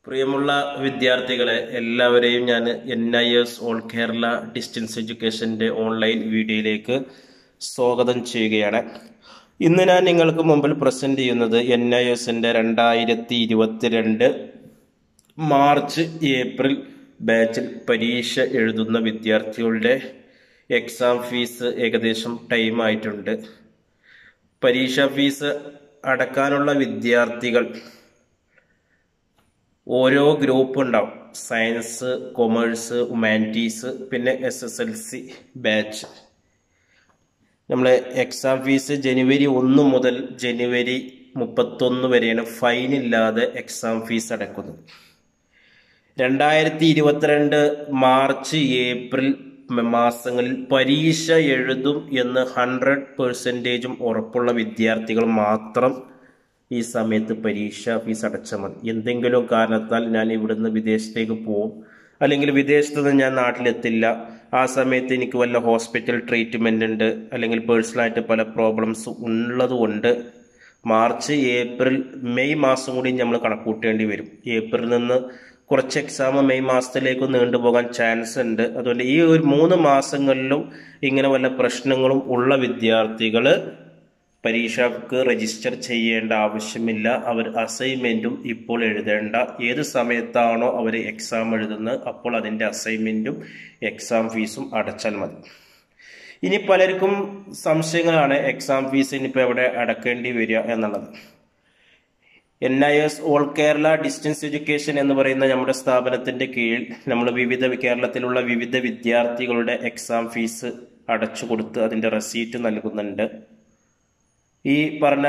പ്രിയമുള്ള വിദ്യാർത്ഥികളെ എല്ലാവരെയും ഞാൻ N I S all Kerala distance എഡ്യൂക്കേഷൻ്റെ ഓൺലൈൻ വീഡിയോയിലേക്ക് സ്വാഗതം ചെയ്യുകയാണ് ഇന്ന് ഞാൻ നിങ്ങൾക്ക് മുമ്പിൽ പ്രസൻറ്റ് ചെയ്യുന്നത് എൻ ഐ എസിൻ്റെ രണ്ടായിരത്തി ഇരുപത്തിരണ്ട് മാർച്ച് ഏപ്രിൽ ബാച്ചിൽ പരീക്ഷ എഴുതുന്ന വിദ്യാർത്ഥികളുടെ എക്സാം ഫീസ് ഏകദേശം ടൈം ആയിട്ടുണ്ട് പരീക്ഷാ ഫീസ് അടക്കാനുള്ള വിദ്യാർത്ഥികൾ ഓരോ ഗ്രൂപ്പ് ഉണ്ടാവും സയൻസ് കൊമേഴ്സ് ഹ്യൂമാനിറ്റീസ് പിന്നെ S S L C batch നമ്മൾ എക്സാം ഫീസ് ജനുവരി ഒന്ന് മുതൽ ജനുവരി മുപ്പത്തൊന്ന് വരെയാണ് ഫൈൻ ഇല്ലാതെ എക്സാം ഫീസ് അടക്കുന്നത് രണ്ടായിരത്തി ഇരുപത്തിരണ്ട് മാർച്ച് ഏപ്രിൽ മാസങ്ങളിൽ പരീക്ഷ എഴുതും എന്ന് ഹൺഡ്രഡ് പെർസെൻറ്റേജും ഉറപ്പുള്ള വിദ്യാർത്ഥികൾ മാത്രം ഈ സമയത്ത് പരീക്ഷ ഫീസ് അടച്ചാൽ മതി എന്തെങ്കിലും കാരണത്താൽ ഞാൻ ഇവിടുന്ന് വിദേശത്തേക്ക് പോകും അല്ലെങ്കിൽ വിദേശത്ത് നിന്ന് ഞാൻ നാട്ടിലെത്തില്ല ആ സമയത്ത് എനിക്ക് വല്ല ഹോസ്പിറ്റൽ ട്രീറ്റ്മെൻ്റ് ഉണ്ട് അല്ലെങ്കിൽ പേഴ്സണലായിട്ട് പല പ്രോബ്ലംസ് ഉള്ളതുകൊണ്ട് മാർച്ച് ഏപ്രിൽ മെയ് മാസം കൂടി നമ്മൾ കണക്കൂട്ടേണ്ടി വരും ഏപ്രിലിൽ നിന്ന് കുറച്ച് എക്സാം മെയ് മാസത്തിലേക്ക് നീണ്ടുപോകാൻ ചാൻസ് ഉണ്ട് അതുകൊണ്ട് ഈ ഒരു മൂന്ന് മാസങ്ങളിലും ഇങ്ങനെ വല്ല പ്രശ്നങ്ങളും ഉള്ള വിദ്യാർത്ഥികൾ പരീക്ഷക്ക് രജിസ്റ്റർ ചെയ്യേണ്ട ആവശ്യമില്ല അവർ അസൈൻമെൻറ്റും ഇപ്പോൾ എഴുതേണ്ട ഏത് സമയത്താണോ അവർ എക്സാം എഴുതുന്നത് അപ്പോൾ അതിൻ്റെ അസൈൻമെൻറ്റും എക്സാം ഫീസും അടച്ചാൽ മതി ഇനി പലർക്കും സംശയങ്ങളാണ് എക്സാം ഫീസ് ഇനിയിപ്പോൾ എവിടെ അടക്കേണ്ടി വരിക എന്നുള്ളത് N I S all Kerala distance education എന്ന് പറയുന്ന നമ്മുടെ സ്ഥാപനത്തിന്റെ കീഴിൽ നമ്മൾ വിവിധ കേരളത്തിലുള്ള വിവിധ വിദ്യാർത്ഥികളുടെ എക്സാം ഫീസ് അടച്ചു കൊടുത്ത് അതിന്റെ റെസീറ്റ് നൽകുന്നുണ്ട് ഈ പറഞ്ഞ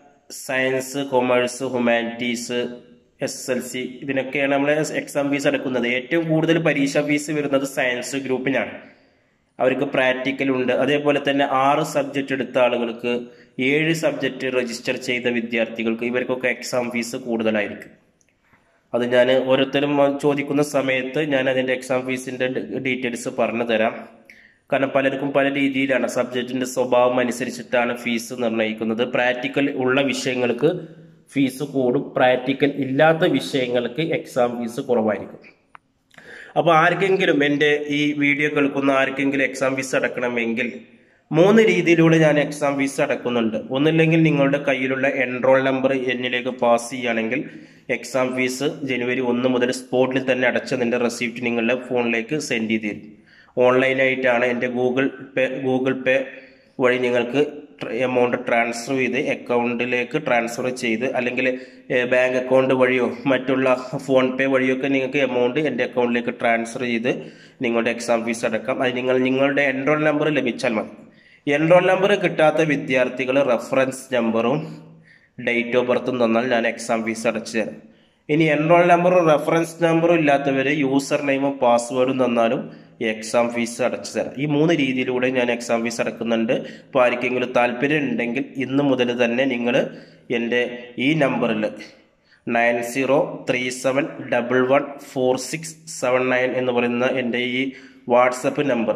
science commerce humanities S L C ഇതിനൊക്കെയാണ് നമ്മൾ എക്സാം ഫീസ് അടക്കുന്നത് ഏറ്റവും കൂടുതൽ പരീക്ഷാ ഫീസ് വരുന്നത് സയൻസ് ഗ്രൂപ്പിനാണ് അവർക്ക് പ്രാക്ടിക്കൽ ഉണ്ട് അതേപോലെ തന്നെ ആറ് സബ്ജക്റ്റ് എടുത്ത ആളുകൾക്ക് ഏഴ് സബ്ജക്റ്റ് രജിസ്റ്റർ ചെയ്ത വിദ്യാർത്ഥികൾക്ക് ഇവർക്കൊക്കെ എക്സാം ഫീസ് കൂടുതലായിരിക്കും അത് ഞാൻ ഓരോരുത്തരും ചോദിക്കുന്ന സമയത്ത് ഞാൻ അതിൻ്റെ എക്സാം ഫീസിൻ്റെ ഡീറ്റെയിൽസ് പറഞ്ഞു തരാം കാരണം പലർക്കും പല രീതിയിലാണ് സബ്ജക്റ്റിന്റെ സ്വഭാവം അനുസരിച്ചിട്ടാണ് ഫീസ് നിർണ്ണയിക്കുന്നത് പ്രാക്ടിക്കൽ ഉള്ള വിഷയങ്ങൾക്ക് ഫീസ് കൂടും പ്രാക്ടിക്കൽ ഇല്ലാത്ത വിഷയങ്ങൾക്ക് എക്സാം ഫീസ് കുറവായിരിക്കും അപ്പോൾ ആർക്കെങ്കിലും എൻ്റെ ഈ വീഡിയോ കേൾക്കുന്ന ആർക്കെങ്കിലും എക്സാം ഫീസ് അടക്കണമെങ്കിൽ മൂന്ന് രീതിയിലൂടെ ഞാൻ എക്സാം ഫീസ് അടക്കുന്നുണ്ട് ഒന്നില്ലെങ്കിൽ നിങ്ങളുടെ കയ്യിലുള്ള എൻറോൾ നമ്പർ എന്നിലേക്ക് പാസ് ചെയ്യുകയാണെങ്കിൽ എക്സാം ഫീസ് ജനുവരി ഒന്ന് മുതൽ സ്പോട്ടിൽ തന്നെ അടച്ചതിൻ്റെ റെസിപ്റ്റ് നിങ്ങളുടെ ഫോണിലേക്ക് സെൻഡ് ചെയ്ത് തരും ഓൺലൈനായിട്ടാണ് എൻ്റെ ഗൂഗിൾ പേ ഗൂഗിൾ പേ വഴി നിങ്ങൾക്ക് എമൗണ്ട് ട്രാൻസ്ഫർ ചെയ്ത് അക്കൗണ്ടിലേക്ക് ട്രാൻസ്ഫർ ചെയ്ത് അല്ലെങ്കിൽ ബാങ്ക് അക്കൗണ്ട് വഴിയോ മറ്റുള്ള ഫോൺ പേ വഴിയോ ഒക്കെ നിങ്ങൾക്ക് എമൗണ്ട് എൻ്റെ അക്കൗണ്ടിലേക്ക് ട്രാൻസ്ഫർ ചെയ്ത് നിങ്ങളുടെ എക്സാം ഫീസ് അടക്കാം അത് നിങ്ങൾ നിങ്ങളുടെ എൻറോൾ നമ്പർ ലഭിച്ചാൽ മതി എൻറോൾ നമ്പർ കിട്ടാത്ത വിദ്യാർത്ഥികൾ റെഫറൻസ് നമ്പറും ഡേറ്റ് ഓഫ് ബർത്തും തന്നാൽ ഞാൻ എക്സാം ഫീസ് അടച്ചു തരാം ഇനി എൻറോൾ നമ്പറും റെഫറൻസ് നമ്പറും ഇല്ലാത്തവർ യൂസർ നെയിമും പാസ്വേഡും തന്നാലും എക്സാം ഫീസ് അടച്ചു തരാം ഈ മൂന്ന് രീതിയിലൂടെ ഞാൻ എക്സാം ഫീസ് അടക്കുന്നുണ്ട് അപ്പോൾ ആർക്കെങ്കിലും താല്പര്യം ഉണ്ടെങ്കിൽ ഇന്ന് മുതൽ തന്നെ നിങ്ങൾ എൻ്റെ ഈ നമ്പറിൽ nine zero three seven double one four six seven nine എന്ന് പറയുന്ന എൻ്റെ ഈ വാട്സപ്പ് നമ്പർ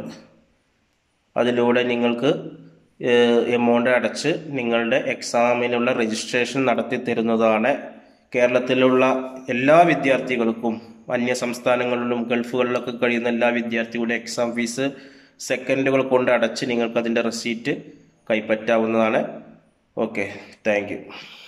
അതിലൂടെ നിങ്ങൾക്ക് എമൗണ്ട് അടച്ച് നിങ്ങളുടെ എക്സാമിനുള്ള രജിസ്ട്രേഷൻ നടത്തി തരുന്നതാണ് കേരളത്തിലുള്ള എല്ലാ വിദ്യാർത്ഥികൾക്കും അന്യ സംസ്ഥാനങ്ങളിലും ഗൾഫുകളിലൊക്കെ കഴിയുന്ന എല്ലാ വിദ്യാർത്ഥികളുടെ എക്സാം ഫീസ് സെക്കൻഡുകൾ കൊണ്ട് അടച്ച് നിങ്ങൾക്ക് അതിൻ്റെ റെസീറ്റ് കൈപ്പറ്റാവുന്നതാണ് ഓക്കെ താങ്ക്